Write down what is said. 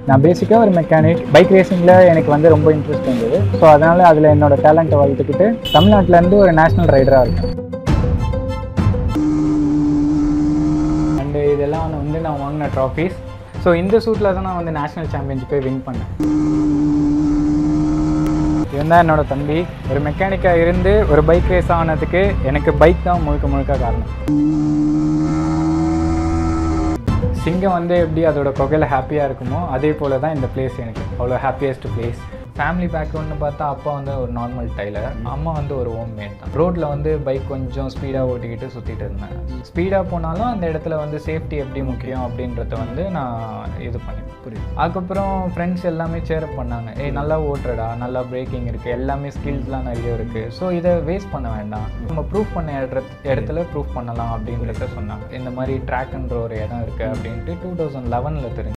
நான் பேசிக்காக ஒரு மெக்கானிக் பைக் ரேசிங்கில் எனக்கு வந்து ரொம்ப இன்ட்ரெஸ்ட் இருந்தது ஸோ அதனால் அதில் என்னோட டேலண்ட்டை வளர்த்துக்கிட்டு தமிழ்நாட்டிலேருந்து ஒரு நேஷ்னல் ரைடராக இருக்கேன் அண்டு இதெல்லாம் வந்து நான் வாங்கின ட்ராஃபீஸ் ஸோ இந்த சூட்டில் தான் நான் வந்து நேஷ்னல் சாம்பியன்ஷிப்பை வின் பண்ணேன் இவன் தான் என்னோட தம்பி ஒரு மெக்கானிக்காக இருந்து ஒரு பைக் ரேஸ் ஆனதுக்கு எனக்கு பைக் தான் முழுக்க முழுக்க காரணம் சிங்கம் வந்து எப்படி அதோட கொகையில் ஹாப்பியாக இருக்குமோ அதே போல் தான் இந்த பிளேஸ் எனக்கு அவ்வளோ ஹாப்பியஸ்ட் பிளேஸ் ஃபேமிலி பேக்ரவுண்ட்னு பார்த்தா அப்பா வந்து ஒரு நார்மல் டைலர் அம்மா வந்து ஒரு ஹோம் மேட் தான் ரோட்டில் வந்து பைக் கொஞ்சம் ஸ்பீடாக ஓட்டிக்கிட்டு சுற்றிட்டு இருந்தேன் ஸ்பீடாக போனாலும் அந்த இடத்துல வந்து சேஃப்டி எப்படி முக்கியம் அப்படின்றத வந்து நான் இது பண்ணேன் புரியுது அதுக்கப்புறம் ஃப்ரெண்ட்ஸ் எல்லாமே சேரப் பண்ணாங்க ஏய் நல்லா ஓட்டுறடா நல்லா பிரேக்கிங் இருக்குது எல்லாமே ஸ்கில்ஸ்லாம் நிறைய இருக்குது ஸோ இதை வேஸ்ட் பண்ண வேண்டாம் நம்ம ப்ரூஃப் பண்ண இடத்துல இடத்துல ப்ரூஃப் பண்ணலாம் அப்படின்றத சொன்னாங்க இந்த மாதிரி ட்ராக்ன்ற ஒரு இடம் இருக்குது அப்படின்ட்டு டூ தௌசண்ட் லெவனில் தெரிஞ்சு